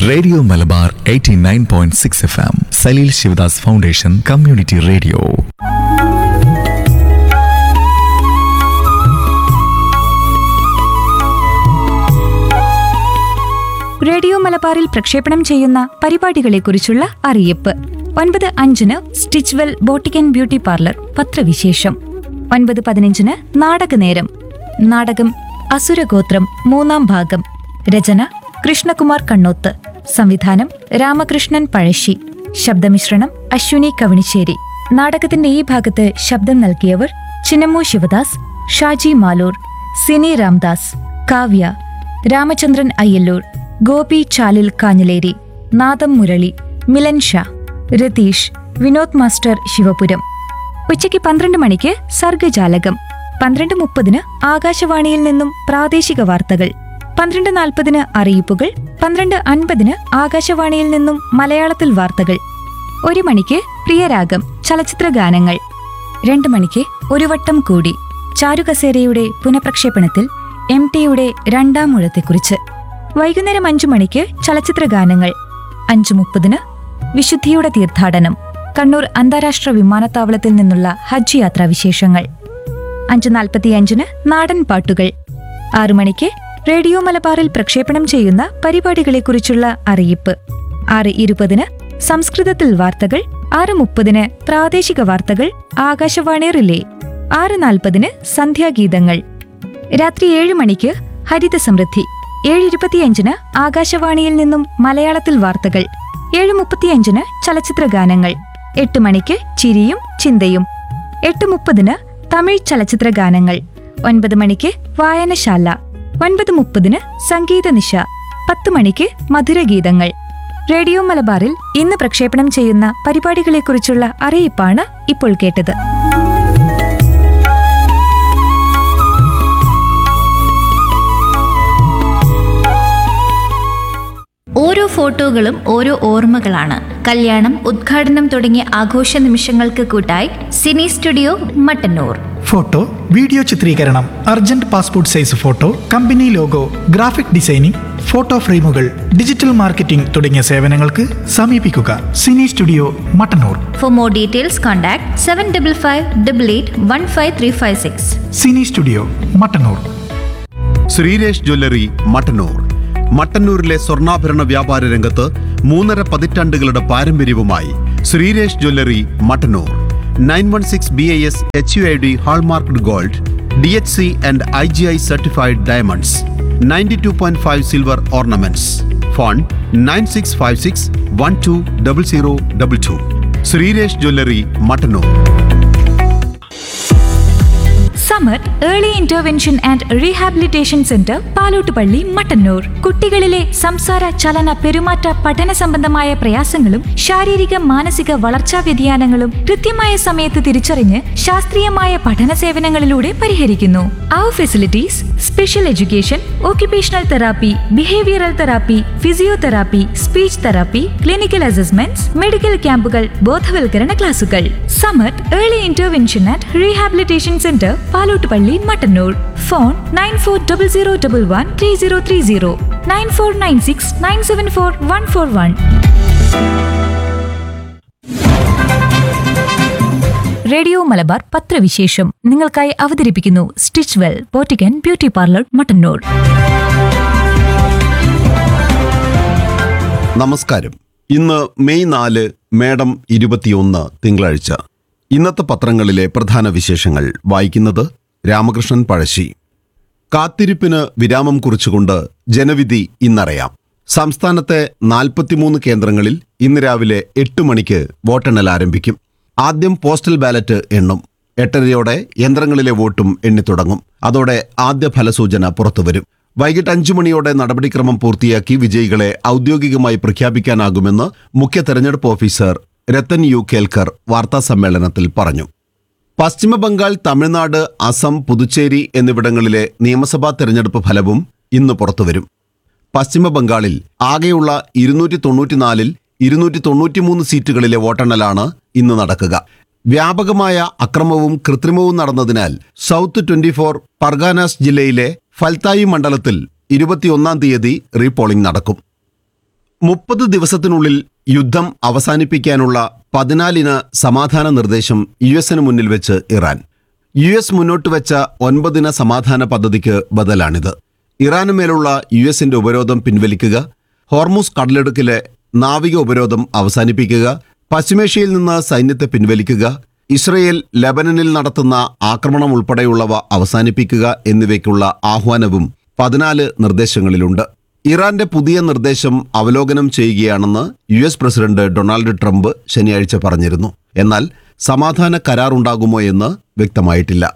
radio Malabar 89.6 point six F M Salil Shivadas foundation community radio radio മലബാറിൽ പ്രക്ഷേപണം ചെയ്യുന്ന പരിപാടികളെക്കുറിച്ചുള്ള അറിയിപ്പ് ഒൻപത് അഞ്ചിന് Stitchwell boutique and beauty parlour പത്രവിശേഷം ഒൻപത് പതിനഞ്ചിന് നാടകനേരം നാടകം അസുരഗോത്രം മൂന്നാം ഭാഗം രചന കൃഷ്ണകുമാർ കണ്ണോത്ത് സംവിധാനം രാമകൃഷ്ണൻ പഴശ്ശി ശബ്ദമിശ്രണം അശ്വിനി കവണിശ്ശേരി നാടകത്തിന്റെ ഈ ഭാഗത്ത് ശബ്ദം നൽകിയവർ ചിന്നമ്മു ശിവദാസ് ഷാജി മാലൂർ സിനി രാംദാസ് കാവ്യ രാമചന്ദ്രൻ അയ്യല്ലൂർ ഗോപി ചാലിൽ കാഞ്ഞിലേരി നാദം മുരളി മിലൻ ഷാ രതീഷ് വിനോദ് മാസ്റ്റർ ശിവപുരം ഉച്ചയ്ക്ക് പന്ത്രണ്ട് മണിക്ക് സർഗജാലകം പന്ത്രണ്ട് മുപ്പതിന് ആകാശവാണിയിൽ നിന്നും പ്രാദേശിക വാർത്തകൾ പന്ത്രണ്ട് നാൽപ്പതിന് അറിയിപ്പുകൾ പന്ത്രണ്ട് അൻപതിന് ആകാശവാണിയിൽ നിന്നും മലയാളത്തിൽ വാർത്തകൾ ഒരു മണിക്ക് പ്രിയരാഗം ചലച്ചിത്ര ഗാനങ്ങൾ രണ്ടു മണിക്ക് ഒരു വട്ടം കൂടി ചാരുകസേരയുടെ പുനഃപ്രക്ഷേപണത്തിൽ എം ടിയുടെ രണ്ടാം മുഴത്തെക്കുറിച്ച് വൈകുന്നേരം അഞ്ചു മണിക്ക് ചലച്ചിത്ര ഗാനങ്ങൾ അഞ്ചു മുപ്പതിന് വിശുദ്ധിയുടെ തീർത്ഥാടനം കണ്ണൂർ അന്താരാഷ്ട്ര വിമാനത്താവളത്തിൽ നിന്നുള്ള ഹജ്ജ് യാത്രാ വിശേഷങ്ങൾ അഞ്ചു നാൽപ്പത്തിയഞ്ചിന് നാടൻ പാട്ടുകൾ ആറു മണിക്ക് റേഡിയോ മലബാറിൽ പ്രക്ഷേപണം ചെയ്യുന്ന പരിപാടികളെക്കുറിച്ചുള്ള അറിയിപ്പ് ആറ് ഇരുപതിന് സംസ്കൃതത്തിൽ വാർത്തകൾ ആറ് മുപ്പതിന് പ്രാദേശിക വാർത്തകൾ ആകാശവാണി റിലേ ആറ് നാൽപ്പതിന് സന്ധ്യാഗീതങ്ങൾ രാത്രി ഏഴ് മണിക്ക് ഹരിത സമൃദ്ധി ഏഴ് ഇരുപത്തിയഞ്ചിന് ആകാശവാണിയിൽ നിന്നും മലയാളത്തിൽ വാർത്തകൾ ഏഴ് മുപ്പത്തിയഞ്ചിന് ചലച്ചിത്ര ഗാനങ്ങൾ എട്ട് മണിക്ക് ചിരിയും ചിന്തയും എട്ട് മുപ്പതിന് തമിഴ് ചലച്ചിത്ര ഗാനങ്ങൾ ഒൻപത് മണിക്ക് വായനശാല ഒൻപത് മുപ്പതിന് സംഗീത നിശ പത്ത് മണിക്ക് മധുരഗീതങ്ങൾ റേഡിയോ മലബാറിൽ ഇന്ന് പ്രക്ഷേപണം ചെയ്യുന്ന പരിപാടികളെക്കുറിച്ചുള്ള അറിയിപ്പാണ് ഇപ്പോൾ കേട്ടത് ഓരോ ഫോട്ടോകളും ഓരോ ഓർമ്മകളാണ് കല്യാണം ഉദ്ഘാടനം തുടങ്ങിയ ആഘോഷ നിമിഷങ്ങൾക്ക് കൂട്ടായി cine studio Mattannur photo video ചിത്രീകരണം urgent passport size photo company logo graphic designing photo ഫ്രെയിമുകൾ ഡിജിറ്റൽ മാർക്കറ്റിംഗ് തുടങ്ങിയ സേവനങ്ങൾക്ക് സമീപിക്കുക cine studio Mattannur for more details contact seven double five double eight one five three five six cine studio Mattannur Sreeresh jewellery Mattannur മട്ടന്നൂരിലെ സ്വർണ്ണാഭരണ വ്യാപാര രംഗത്ത് മൂന്നര പതിറ്റാണ്ടുകളുടെ പാരമ്പര്യവുമായി Sreeresh jewellery Mattannur nine one six B I S H U I D hallmarked gold D H C and I G I certified diamonds ninety two point five silver ornaments phone nine six five six one two double zero double two Sreeresh jewellery Mattannur Samarth early intervention and rehabilitation centre Palottupalli Mattannur കുട്ടികളിലെ സംസാര ചലന പെരുമാറ്റ പഠന സംബന്ധമായ പ്രയാസങ്ങളും ശാരീരിക മാനസിക വളർച്ചാ വ്യതിയാനങ്ങളും കൃത്യമായ സമയത്ത് തിരിച്ചറിഞ്ഞ് ശാസ്ത്രീയമായ പഠന സേവനങ്ങളിലൂടെ പരിഹരിക്കുന്നു അവർ facilities special education occupational therapy behavioural therapy physiotherapy speech therapy clinical assessments medical ക്യാമ്പുകൾ ബോധവൽക്കരണ ക്ലാസുകൾ Samarth early intervention and rehabilitation centre Palottupalli Mattannur phone nine four double zero double one three zero three zero nine four nine six nine seven four one four one radio Malabar പത്രവിശേഷം നിങ്ങൾക്കായി അവതരിപ്പിക്കുന്നു Stitchwell boutique and beauty parlour Mattannur നമസ്കാരം ഇന്ന് May നാല് മേടം ഇരുപത്തിയൊന്ന് തിങ്കളാഴ്ച ഇന്നത്തെ പത്രങ്ങളിലെ പ്രധാന വിശേഷങ്ങൾ വായിക്കുന്നത് രാമകൃഷ്ണൻ പഴശ്ശി കാത്തിരിപ്പിന് വിരാമം കുറിച്ചുകൊണ്ട് ജനവിധി ഇന്നറിയാം സംസ്ഥാനത്തെ നാൽപ്പത്തിമൂന്ന് കേന്ദ്രങ്ങളിൽ ഇന്ന് രാവിലെ എട്ട് മണിക്ക് വോട്ടെണ്ണൽ ആരംഭിക്കും ആദ്യം പോസ്റ്റൽ ബാലറ്റ് എണ്ണും എട്ടരയോടെ യന്ത്രങ്ങളിലെ വോട്ടും എണ്ണിത്തുടങ്ങും അതോടെ ആദ്യ ഫലസൂചന പുറത്തുവരും വൈകിട്ട് അഞ്ചു മണിയോടെ നടപടിക്രമം പൂർത്തിയാക്കി വിജയികളെ ഔദ്യോഗികമായി പ്രഖ്യാപിക്കാനാകുമെന്ന് മുഖ്യ തെരഞ്ഞെടുപ്പ് ഓഫീസർ രത്തൻ യു കേൽക്കർ വാർത്താസമ്മേളനത്തിൽ പറഞ്ഞു പശ്ചിമ ബംഗാൾ തമിഴ്നാട് അസം പുതുച്ചേരി എന്നിവിടങ്ങളിലെ നിയമസഭാ തെരഞ്ഞെടുപ്പ് ഫലവും ഇന്ന് പുറത്തുവരും പശ്ചിമ ബംഗാളിൽ ആകെയുള്ള ഇരുന്നൂറ്റി തൊണ്ണൂറ്റിനാലിൽ ഇരുന്നൂറ്റി തൊണ്ണൂറ്റിമൂന്ന് സീറ്റുകളിലെ വോട്ടെണ്ണലാണ് ഇന്ന് നടക്കുക വ്യാപകമായ അക്രമവും കൃത്രിമവും നടന്നതിനാൽ സൗത്ത് ട്വന്റി ഫോർ പർഗാനാസ് ജില്ലയിലെ ഫൽത്തായി മണ്ഡലത്തിൽ ഇരുപത്തിയൊന്നാം തീയതി റീപോളിംഗ് നടക്കും മുപ്പത് ദിവസത്തിനുള്ളിൽ യുദ്ധം അവസാനിപ്പിക്കാനുള്ള പതിനാലിന് സമാധാന നിർദ്ദേശം യു എസിന് മുന്നിൽ വെച്ച് ഇറാൻ യു എസ് മുന്നോട്ട് വെച്ച ഒൻപതിന സമാധാന പദ്ധതിക്ക് ബദലാണിത് ഇറാന് മേലുള്ള യു എസിന്റെ ഉപരോധം പിൻവലിക്കുക ഹോർമുസ് കടലിടുക്കിലെ നാവിക ഉപരോധം അവസാനിപ്പിക്കുക പശ്ചിമേഷ്യയിൽ നിന്ന് സൈന്യത്തെ പിൻവലിക്കുക ഇസ്രയേൽ ലബനനിൽ നടത്തുന്ന ആക്രമണം ഉൾപ്പെടെയുള്ളവ അവസാനിപ്പിക്കുക എന്നിവയ്ക്കുള്ള ആഹ്വാനവും പതിനാല് നിർദ്ദേശങ്ങളിലുണ്ട് ഇറാന്റെ പുതിയ നിർദ്ദേശം അവലോകനം ചെയ്യുകയാണെന്ന് U S president Donald Trump ശനിയാഴ്ച പറഞ്ഞിരുന്നു എന്നാൽ സമാധാന കരാറുണ്ടാകുമോ എന്ന് വ്യക്തമായിട്ടില്ല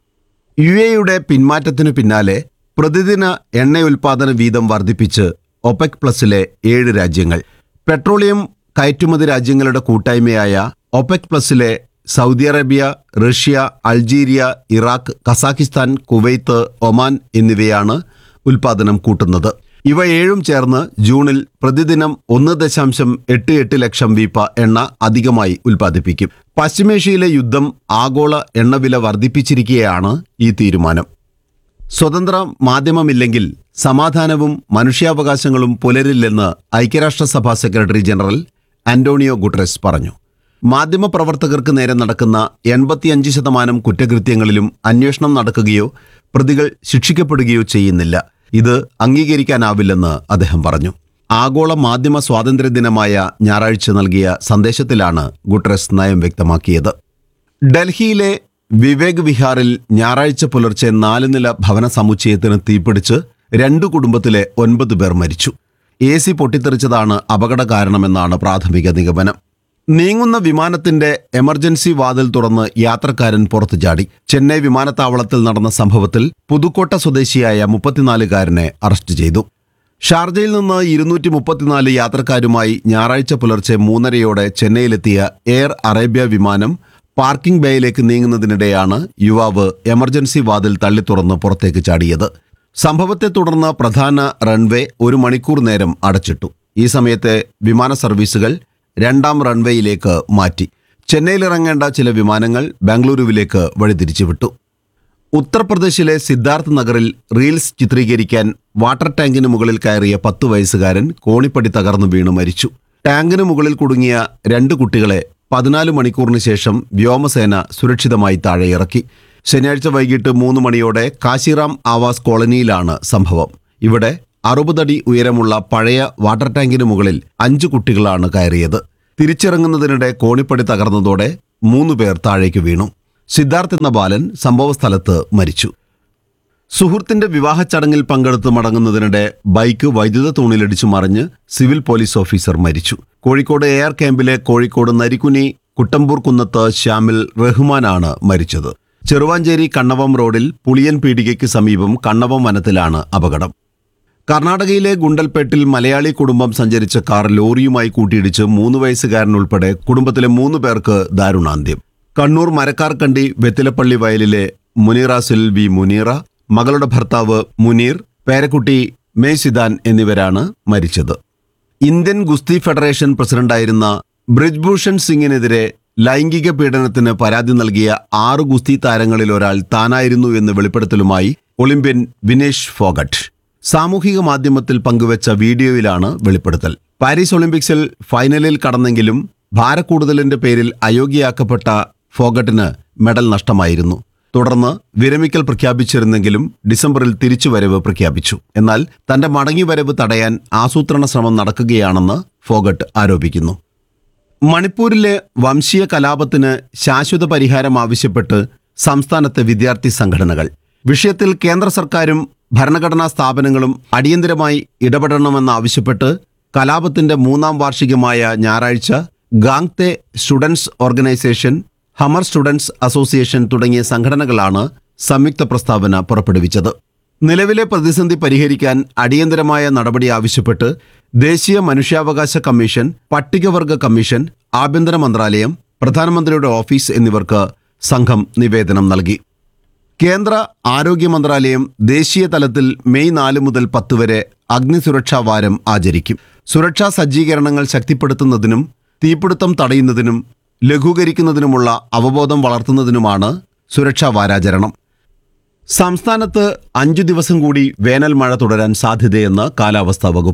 യു എയുടെ പിന്മാറ്റത്തിനു പിന്നാലെ പ്രതിദിന എണ്ണ ഉൽപാദന വീതം വർദ്ധിപ്പിച്ച് ഒപെക് പ്ലസിലെ ഏഴ് രാജ്യങ്ങൾ പെട്രോളിയം കയറ്റുമതി രാജ്യങ്ങളുടെ കൂട്ടായ്മയായ ഒപെക് പ്ലസിലെ Saudi Arabia Russia Algeria Iraq Kazakhstan Kuwait Oman എന്നിവയാണ് ഉൽപാദനം കൂട്ടുന്നത് ഇവ ഏഴും ചേർന്ന് ജൂണിൽ പ്രതിദിനം ഒന്ന് ദശാംശം എട്ട് എട്ട് ലക്ഷം വീപ്പ എണ്ണ അധികമായി ഉൽപ്പാദിപ്പിക്കും പശ്ചിമേഷ്യയിലെ യുദ്ധം ആഗോള എണ്ണവില വർദ്ധിപ്പിച്ചിരിക്കുകയാണ് ഈ തീരുമാനം സ്വതന്ത്ര മാധ്യമമില്ലെങ്കിൽ സമാധാനവും മനുഷ്യാവകാശങ്ങളും പുലരില്ലെന്ന് ഐക്യരാഷ്ട്രസഭാ സെക്രട്ടറി ജനറൽ അന്റോണിയോ ഗുട്ടറസ് പറഞ്ഞു മാധ്യമപ്രവർത്തകർക്ക് നേരെ നടക്കുന്ന എൺപത്തിയഞ്ച് ശതമാനം കുറ്റകൃത്യങ്ങളിലും അന്വേഷണം നടക്കുകയോ പ്രതികൾ ശിക്ഷിക്കപ്പെടുകയോ ചെയ്യുന്നില്ല ഇത് അംഗീകരിക്കാനാവില്ലെന്ന് അദ്ദേഹം പറഞ്ഞു ആഗോള മാധ്യമ സ്വാതന്ത്ര്യ ദിനമായ ഞായറാഴ്ച നൽകിയ സന്ദേശത്തിലാണ് ഗുട്ടറസ് നയം വ്യക്തമാക്കിയത് ഡൽഹിയിലെ വിവേക് വിഹാറിൽ ഞായറാഴ്ച പുലർച്ചെ നാല് നില ഭവന സമുച്ചയത്തിന് തീപിടിച്ച് രണ്ടു കുടുംബത്തിലെ ഒൻപത് പേർ മരിച്ചു എ സി പൊട്ടിത്തെറിച്ചതാണ് അപകട കാരണമെന്നാണ് പ്രാഥമിക നിഗമനം നീങ്ങുന്ന വിമാനത്തിന്റെ എമർജൻസി വാതിൽ തുറന്ന് യാത്രക്കാരൻ പുറത്തു ചാടി ചെന്നൈ വിമാനത്താവളത്തിൽ നടന്ന സംഭവത്തിൽ പുതുക്കോട്ട സ്വദേശിയായ മുപ്പത്തിനാലുകാരനെ അറസ്റ്റ് ചെയ്തു ഷാർജയിൽ നിന്ന് ഇരുന്നൂറ്റി മുപ്പത്തിനാല് യാത്രക്കാരുമായി ഞായറാഴ്ച പുലർച്ചെ മൂന്നരയോടെ ചെന്നൈയിലെത്തിയ എയർ അറേബ്യ വിമാനം പാർക്കിംഗ് ബേയിലേക്ക് നീങ്ങുന്നതിനിടെയാണ് യുവാവ് എമർജൻസി വാതിൽ തള്ളി തുറന്ന് പുറത്തേക്ക് ചാടിയത് സംഭവത്തെ തുടർന്ന് പ്രധാന റൺവേ ഒരു മണിക്കൂർ നേരം അടച്ചിട്ടു ഈ സമയത്തെ വിമാന സർവീസുകൾ രണ്ടാം റൺവേയിലേക്ക് മാറ്റി ചെന്നൈയിലിറങ്ങേണ്ട ചില വിമാനങ്ങൾ ബാംഗ്ലൂരുവിലേക്ക് വഴിതിരിച്ചുവിട്ടു ഉത്തർപ്രദേശിലെ സിദ്ധാർത്ഥ് നഗറിൽ റീൽസ് ചിത്രീകരിക്കാൻ വാട്ടർ ടാങ്കിന് മുകളിൽ കയറിയ പത്ത് വയസ്സുകാരൻ കോണിപ്പടി തകർന്നു വീണു മരിച്ചു ടാങ്കിന് മുകളിൽ കുടുങ്ങിയ രണ്ട് കുട്ടികളെ പതിനാല് മണിക്കൂറിന് ശേഷം വ്യോമസേന സുരക്ഷിതമായി താഴെയിറക്കി ശനിയാഴ്ച വൈകിട്ട് മൂന്ന് മണിയോടെ കാശിറാം ആവാസ് കോളനിയിലാണ് സംഭവം ഇവിടെ അറുപതടി ഉയരമുള്ള പഴയ വാട്ടർ ടാങ്കിന് മുകളിൽ അഞ്ചു കുട്ടികളാണ് കയറിയത് തിരിച്ചിറങ്ങുന്നതിനിടെ കോണിപ്പടി തകർന്നതോടെ മൂന്ന് പേർ താഴേക്ക് വീണു സിദ്ധാർത്ഥ് എന്ന ബാലൻ സംഭവസ്ഥലത്ത് മരിച്ചു സുഹൃത്തിന്റെ വിവാഹ ചടങ്ങിൽ പങ്കെടുത്ത് മടങ്ങുന്നതിനിടെ ബൈക്ക് വൈദ്യുത തൂണിലിടിച്ചു മറിഞ്ഞ് സിവിൽ പോലീസ് ഓഫീസർ മരിച്ചു കോഴിക്കോട് എയർ ക്യാമ്പിലെ കോഴിക്കോട് നരിക്കുനി കുട്ടമ്പൂർ കുന്നത്ത് ശ്യാമിൽ റഹ്മാനാണ് മരിച്ചത് ചെറുവാഞ്ചേരി കണ്ണവം റോഡിൽ പുളിയൻ പീടികയ്ക്ക് സമീപം കണ്ണവം വനത്തിലാണ് അപകടം കർണാടകയിലെ ഗുണ്ടൽപേട്ടിൽ മലയാളി കുടുംബം സഞ്ചരിച്ച കാർ ലോറിയുമായി കൂട്ടിയിടിച്ച് മൂന്ന് വയസ്സുകാരൻ ഉൾപ്പെടെ കുടുംബത്തിലെ മൂന്ന് പേർക്ക് ദാരുണാന്ത്യം കണ്ണൂർ മരക്കാർക്കണ്ടി വെത്തിലപ്പള്ളി വയലിലെ മുനീറാസിൽ വി മുനീറ മകളുടെ ഭർത്താവ് മുനീർ പേരക്കുട്ടി മേസിദാൻ എന്നിവരാണ് മരിച്ചത് ഇന്ത്യൻ ഗുസ്തി ഫെഡറേഷൻ പ്രസിഡന്റായിരുന്ന ബ്രിജ്ഭൂഷൺ സിംഗിനെതിരെ ലൈംഗിക പീഡനത്തിന് പരാതി നൽകിയ ആറ് ഗുസ്തി താരങ്ങളിൽ ഒരാൾ താനായിരുന്നു എന്ന് വെളിപ്പെടുത്തലുമായി ഒളിമ്പ്യൻ വിനേഷ് ഫോഗട്ട് സാമൂഹിക മാധ്യമത്തിൽ പങ്കുവച്ച വീഡിയോയിലാണ് വെളിപ്പെടുത്തൽ പാരീസ് ഒളിമ്പിക്സിൽ ഫൈനലിൽ കടന്നെങ്കിലും ഭാരക്കൂടുതലിന്റെ പേരിൽ അയോഗ്യയാക്കപ്പെട്ട ഫോഗട്ടിന് മെഡൽ നഷ്ടമായിരുന്നു തുടർന്ന് വിരമിക്കൽ പ്രഖ്യാപിച്ചിരുന്നെങ്കിലും ഡിസംബറിൽ തിരിച്ചുവരവ് പ്രഖ്യാപിച്ചു എന്നാൽ തന്റെ മടങ്ങിവരവ് തടയാൻ ആസൂത്രണ ശ്രമം നടക്കുകയാണെന്ന് ഫോഗട്ട് ആരോപിക്കുന്നു മണിപ്പൂരിലെ വംശീയ കലാപത്തിന് ശാശ്വത പരിഹാരം ആവശ്യപ്പെട്ട് സംസ്ഥാനത്തെ വിദ്യാർത്ഥി സംഘടനകൾ വിഷയത്തിൽ കേന്ദ്ര സർക്കാരും ഭരണഘടനാ സ്ഥാപനങ്ങളും അടിയന്തരമായി ഇടപെടണമെന്നാവശ്യപ്പെട്ട് കലാപത്തിന്റെ മൂന്നാം വാർഷികമായ ഞായറാഴ്ച Gangte students organisation Hmar students association തുടങ്ങിയ സംഘടനകളാണ് സംയുക്ത പ്രസ്താവന പുറപ്പെടുവിച്ചത് നിലവിലെ പ്രതിസന്ധി പരിഹരിക്കാൻ അടിയന്തരമായ നടപടി ആവശ്യപ്പെട്ട് ദേശീയ മനുഷ്യാവകാശ കമ്മീഷൻ പട്ടികവർഗ കമ്മീഷൻ ആഭ്യന്തര മന്ത്രാലയം പ്രധാനമന്ത്രിയുടെ ഓഫീസ് എന്നിവർക്ക് സംഘം നിവേദനം നൽകി കേന്ദ്ര ആരോഗ്യ മന്ത്രാലയം ദേശീയ തലത്തിൽ മെയ് നാല് മുതൽ പത്ത് വരെ അഗ്നിസുരക്ഷാ വാരം ആചരിക്കും സുരക്ഷാ സജ്ജീകരണങ്ങൾ ശക്തിപ്പെടുത്തുന്നതിനും തീപിടുത്തം തടയുന്നതിനും ലഘൂകരിക്കുന്നതിനുമുള്ള അവബോധം വളർത്തുന്നതിനുമാണ് സുരക്ഷാ വാരാചരണം സംസ്ഥാനത്ത് അഞ്ചു ദിവസം കൂടി വേനൽ മഴ തുടരാൻ സാധ്യതയെന്ന് കാലാവസ്ഥാ വകുപ്പ്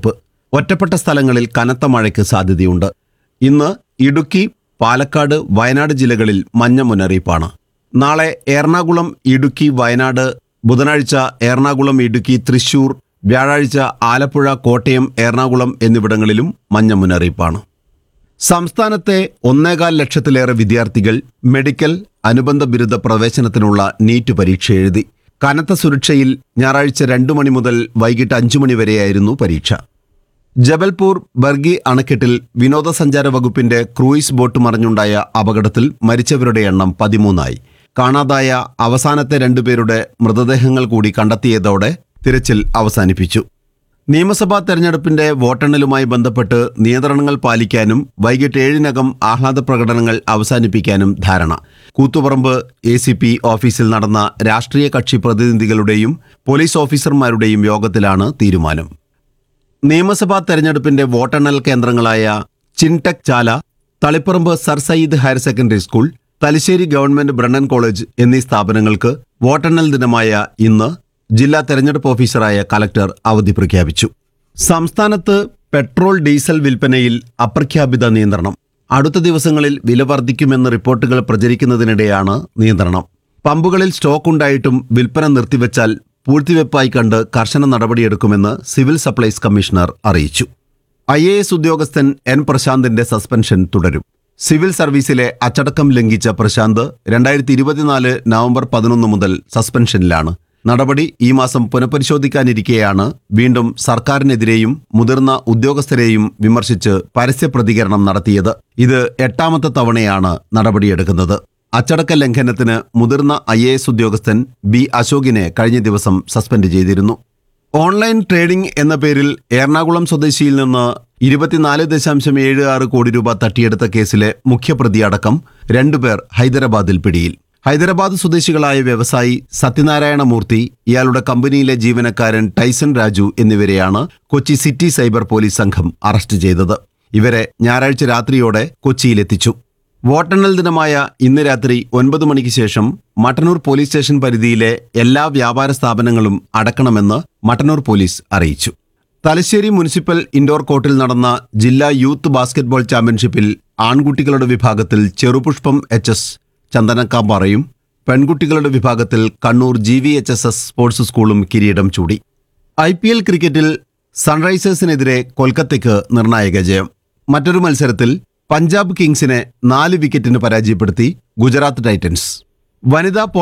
ഒറ്റപ്പെട്ട സ്ഥലങ്ങളിൽ കനത്ത മഴയ്ക്ക് സാധ്യതയുണ്ട് ഇന്ന് ഇടുക്കി പാലക്കാട് വയനാട് ജില്ലകളിൽ മഞ്ഞ മുന്നറിയിപ്പാണ് നാളെ എറണാകുളം ഇടുക്കി വയനാട് ബുധനാഴ്ച എറണാകുളം ഇടുക്കി തൃശൂർ വ്യാഴാഴ്ച ആലപ്പുഴ കോട്ടയം എറണാകുളം എന്നിവിടങ്ങളിലും മഞ്ഞ മുന്നറിയിപ്പാണ് സംസ്ഥാനത്തെ ഒന്നേകാൽ ലക്ഷത്തിലേറെ വിദ്യാർത്ഥികൾ മെഡിക്കൽ അനുബന്ധ ബിരുദ പ്രവേശനത്തിനുള്ള നീറ്റ് പരീക്ഷ എഴുതി കനത്ത സുരക്ഷയിൽ ഞായറാഴ്ച രണ്ടു മണി മുതൽ വൈകിട്ട് അഞ്ചു മണി വരെയായിരുന്നു പരീക്ഷ ജബൽപൂർ ബർഗി അണക്കെട്ടിൽ വിനോദസഞ്ചാര വകുപ്പിന്റെ ക്രൂയിസ് ബോട്ട് മറിഞ്ഞുണ്ടായ അപകടത്തിൽ മരിച്ചവരുടെ എണ്ണം പതിമൂന്നായി കാണാതായ അവസാനത്തെ രണ്ടുപേരുടെ മൃതദേഹങ്ങൾ കൂടി കണ്ടെത്തിയതോടെ തിരച്ചിൽ അവസാനിപ്പിച്ചു നിയമസഭാ തെരഞ്ഞെടുപ്പിന്റെ വോട്ടെണ്ണലുമായി ബന്ധപ്പെട്ട് നിയന്ത്രണങ്ങൾ പാലിക്കാനും വൈകിട്ട് ഏഴിനകം ആഹ്ലാദ പ്രകടനങ്ങൾ അവസാനിപ്പിക്കാനും ധാരണ കൂത്തുപറമ്പ് എ സി പി ഓഫീസിൽ നടന്ന രാഷ്ട്രീയ കക്ഷി പ്രതിനിധികളുടെയും പോലീസ് ഓഫീസർമാരുടെയും യോഗത്തിലാണ് തീരുമാനം നിയമസഭാ തെരഞ്ഞെടുപ്പിന്റെ വോട്ടെണ്ണൽ കേന്ദ്രങ്ങളായ Chintech Chala Taliparamba sir Syed higher secondary school Thalassery government Brennen college എന്നീ സ്ഥാപനങ്ങൾക്ക് വോട്ടെണ്ണൽ ദിനമായ ഇന്ന് ജില്ലാ തെരഞ്ഞെടുപ്പ് ഓഫീസറായ കലക്ടർ അവധി പ്രഖ്യാപിച്ചു സംസ്ഥാനത്ത് പെട്രോൾ ഡീസൽ വിൽപ്പനയിൽ അപ്രഖ്യാപിത നിയന്ത്രണം അടുത്ത ദിവസങ്ങളിൽ വില വർദ്ധിക്കുമെന്ന് റിപ്പോർട്ടുകൾ പ്രചരിക്കുന്നതിനിടെയാണ് നിയന്ത്രണം പമ്പുകളിൽ സ്റ്റോക്ക് ഉണ്ടായിട്ടും വിൽപ്പന നിർത്തിവെച്ചാൽ പൂഴ്ത്തിവെപ്പായി കണ്ട് കർശന നടപടിയെടുക്കുമെന്ന് സിവിൽ സപ്ലൈസ് കമ്മീഷണർ അറിയിച്ചു ഐ എ എസ് ഉദ്യോഗസ്ഥൻ എൻ പ്രശാന്തിന്റെ സസ്പെൻഷൻ തുടരും സിവിൽ സർവീസിലെ അച്ചടക്കം ലംഘിച്ച പ്രശാന്ത് രണ്ടായിരത്തി ഇരുപത്തിനാല് നവംബർ പതിനൊന്ന് മുതൽ സസ്പെൻഷനിലാണ് നടപടി ഈ മാസം പുനഃപരിശോധിക്കാനിരിക്കെയാണ് വീണ്ടും സർക്കാരിനെതിരെയും മുതിർന്ന ഉദ്യോഗസ്ഥരെയും വിമർശിച്ച് പരസ്യ പ്രതികരണം നടത്തിയത് ഇത് എട്ടാമത്തെ തവണയാണ് നടപടിയെടുക്കുന്നത് അച്ചടക്ക ലംഘനത്തിന് മുതിർന്ന ഐ ഉദ്യോഗസ്ഥൻ ബി അശോകിനെ കഴിഞ്ഞ ദിവസം സസ്പെൻഡ് ചെയ്തിരുന്നു ഓൺലൈൻ ട്രേഡിംഗ് എന്ന പേരിൽ എറണാകുളം സ്വദേശിയിൽ നിന്ന് ഇരുപത്തിനാല് ദശാംശം ഏഴ് ആറ് കോടി രൂപ തട്ടിയെടുത്ത കേസിലെ മുഖ്യപ്രതി അടക്കം രണ്ടുപേർ ഹൈദരാബാദിൽ പിടിയിൽ ഹൈദരാബാദ് സ്വദേശികളായ വ്യവസായി സത്യനാരായണ മൂർത്തി ഇയാളുടെ കമ്പനിയിലെ ജീവനക്കാരൻ ടൈസൺ രാജു എന്നിവരെയാണ് കൊച്ചി സിറ്റി സൈബർ പോലീസ് സംഘം അറസ്റ്റ് ചെയ്തത് ഇവരെ ഞായറാഴ്ച രാത്രിയോടെ കൊച്ചിയിലെത്തിച്ചു വോട്ടെണ്ണൽ ദിനമായ ഇന്ന് രാത്രി ഒൻപത് മണിക്ക് ശേഷം മട്ടന്നൂർ പോലീസ് സ്റ്റേഷൻ പരിധിയിലെ എല്ലാ വ്യാപാര സ്ഥാപനങ്ങളും അടക്കണമെന്ന് മട്ടന്നൂർ പോലീസ് അറിയിച്ചു തലശ്ശേരി മുനിസിപ്പൽ ഇൻഡോർ കോർട്ടിൽ നടന്ന ജില്ലാ യൂത്ത് ബാസ്കറ്റ്ബോൾ ചാമ്പ്യൻഷിപ്പിൽ ആൺകുട്ടികളുടെ വിഭാഗത്തിൽ ചെറുപുഷ്പം എച്ച് എസ് ചന്ദനക്കാമ്പാറയും പെൺകുട്ടികളുടെ വിഭാഗത്തിൽ Kannur G V H S S sports സ്കൂളും കിരീടം ചൂടി ഐ പി എൽ ക്രിക്കറ്റിൽ സൺറൈസേഴ്സിനെതിരെ കൊൽക്കത്തയ്ക്ക് നിർണായക ജയം മറ്റൊരു മത്സരത്തിൽ പഞ്ചാബ് കിങ്സിനെ നാല് വിക്കറ്റിന് പരാജയപ്പെടുത്തി ഗുജറാത്ത് ടൈറ്റൻസ് വനിതാ